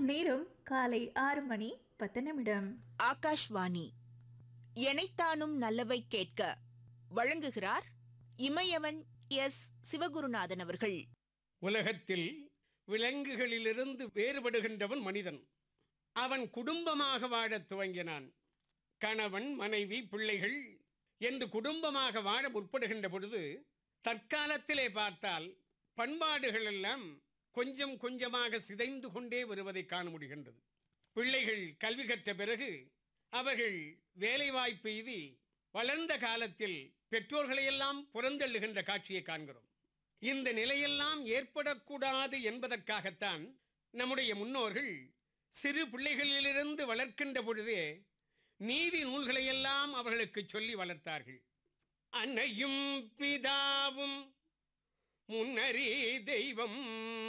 நேரம் காலை ஆறு மணி பத்து நிமிடம் ஆகாஷ்வாணி எனைத்தானும் நல்லவை கேட்க வழங்குகிறார் இமயவன் எஸ் சிவகுருநாதன் அவர்கள் உலகத்தில் விலங்குகளிலிருந்து வேறுபடுகின்றவன் மனிதன் அவன் குடும்பமாக வாழத் துவங்கினான் கணவன் மனைவி பிள்ளைகள் என்று குடும்பமாக வாழ முற்படுகின்ற பொழுது தற்காலத்திலே பார்த்தால் பண்பாடுகள் எல்லாம் கொஞ்சம் கொஞ்சமாக சிதைந்து கொண்டே வருவதை காண முடிகின்றது பிள்ளைகள் கல்வி கற்ற பிறகு அவர்கள் வேலைவாய்ப்பு எய்தி வளர்ந்த காலத்தில் பெற்றோர்களையெல்லாம் புறந்தள்ளுகின்ற காட்சியை காண்கிறோம் இந்த நிலையெல்லாம் ஏற்படக்கூடாது என்பதற்காகத்தான் நம்முடைய முன்னோர்கள் சிறு பிள்ளைகளிலிருந்து வளர்க்கின்ற பொழுதே நீதி நூல்களையெல்லாம் அவர்களுக்கு சொல்லி வளர்த்தார்கள் அன்னையும் பிதாவும் முன்னறி தெய்வம்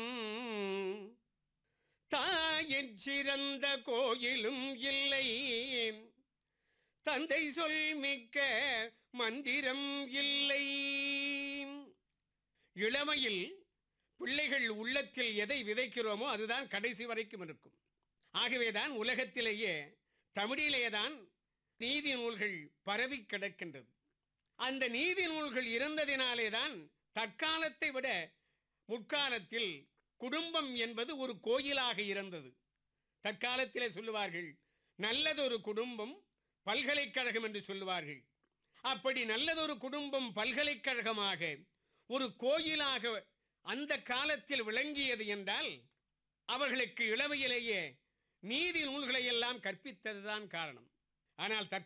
தாயிற் சிறந்த கோயிலும் இல்லை தந்தை சொல் மிக்க மந்திரம் இல்லை இளமையில் பிள்ளைகள் உள்ளத்தில் எதை விதைக்கிறோமோ அதுதான் கடைசி வரைக்கும் இருக்கும் ஆகவேதான் உலகத்திலேயே தமிழிலேதான் நீதி நூல்கள் பரவி கிடக்கின்றது அந்த நீதி நூல்கள் இருந்ததினாலேதான் தற்காலத்தை விட முற்காலத்தில் குடும்பம் என்பது ஒரு கோயிலாக இருந்தது தற்காலத்திலே சொல்லுவார்கள் நல்லதொரு குடும்பம் பல்கலைக்கழகம் என்று சொல்லுவார்கள் அப்படி நல்லதொரு குடும்பம் பல்கலைக்கழகமாக ஒரு கோயிலாக அந்த காலத்தில் விளங்கியது என்றால் அவர்களுக்கு இளமையிலேயே நீதி நூல்களை எல்லாம் கற்பித்ததுதான் காரணம் ஆனால்